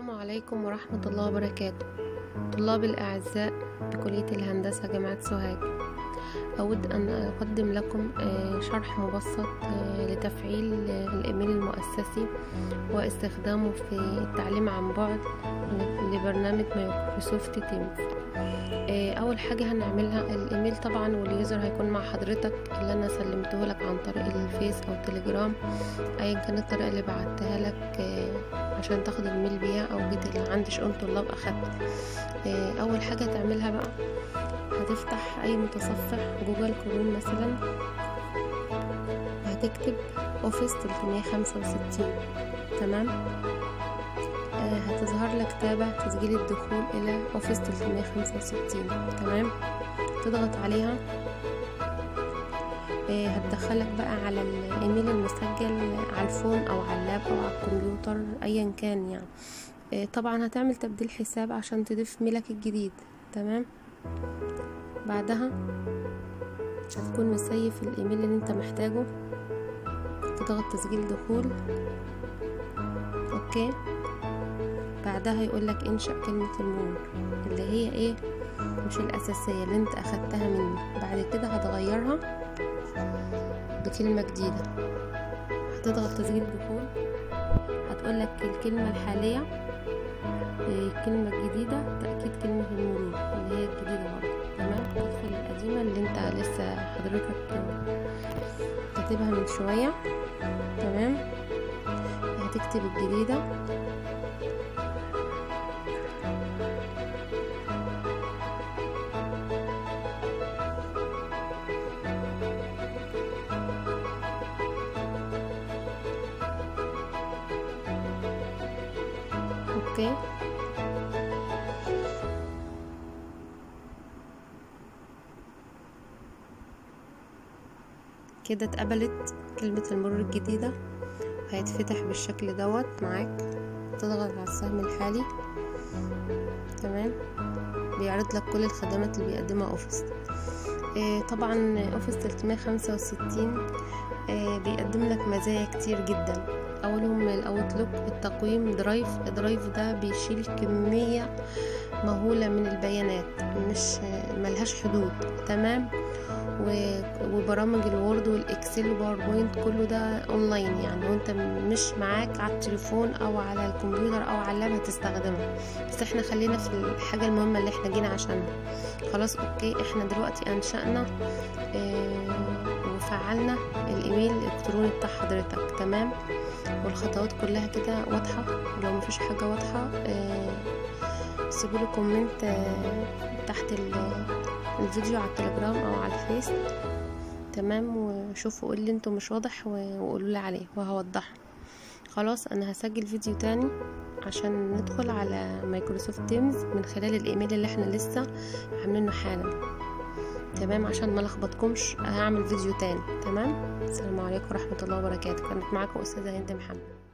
السلام عليكم ورحمة الله وبركاته طلاب الأعزاء بكلية الهندسة جامعة سوهاج أود أن أقدم لكم آه، شرح مبسط آه، لتفعيل آه، الإيميل المؤسسي واستخدامه في التعليم عن بعد لبرنامج مايكروسوفت تيمز أول حاجة هنعملها الإيميل طبعا واليوزر هيكون مع حضرتك اللي أنا سلمته لك عن طريق الفيس أو التليجرام أيا كانت الطريقة اللي بعتها لك عشان تاخد الميل بيها او جيت اللي عندي شؤون طلاب اخدت اول حاجه تعملها بقى هتفتح اي متصفح جوجل كروم مثلا هتكتب اوفيس 365 تمام آه هتظهر لك تابع تسجيل الدخول الى اوفيس 365 تمام تضغط عليها هتدخلك بقى على الايميل المسجل على الفون او على اللاب او على الكمبيوتر ايا كان يعني طبعا هتعمل تبديل حساب عشان تضيف ميلك الجديد تمام بعدها هتكون مسيف الايميل اللي انت محتاجه تضغط تسجيل دخول اوكي بعدها يقولك انشأ كلمة المرور اللي هي ايه مش الاساسية اللي انت اخدتها مني بعد كده هتغيرها بكلمة جديدة هتضغط تسجيل دخول هتقولك الكلمة الحالية الكلمة الجديدة تأكيد كلمة المرور اللي هي الجديدة برضه تمام تدخل القديمة اللي انت لسه حضرتك كاتبها من شوية تمام هتكتب الجديدة اوكي كده اتقبلت كلمة المرور الجديدة هيتفتح بالشكل دوت معاك تضغط على السهم الحالي تمام بيعرض لك كل الخدمات اللي بيقدمها اوفيس آه طبعا اوفيس 365 آه بيقدم لك مزايا كتير جدا اولهم الاوتلوك التقويم درايف درايف ده بيشيل كمية مهولة من البيانات مش ملهاش حدود تمام وبرامج الوورد والاكسل وباوربوينت كله ده اونلاين يعني وانت مش معاك على التليفون او على الكمبيوتر او على اللاب هتستخدمها بس احنا خلينا في الحاجة المهمة اللي احنا جينا عشانها خلاص اوكي احنا دلوقتي انشأنا اه وفعلنا الايميل الالكتروني بتاع حضرتك تمام والخطوات كلها كده واضحة لو مفيش حاجة واضحة اه سيبولي كومنت اه تحت الفيديو على التليجرام او على الفيس تمام وشوفوا اللي انتوا مش واضح وقولوا لي عليه وهوضحه خلاص انا هسجل فيديو تاني عشان ندخل على مايكروسوفت تيمز من خلال الايميل اللي احنا لسه عاملينه حالا تمام عشان ما لخبطكمش هعمل فيديو تاني تمام السلام عليكم ورحمه الله وبركاته كانت معاكم استاذه هند محمد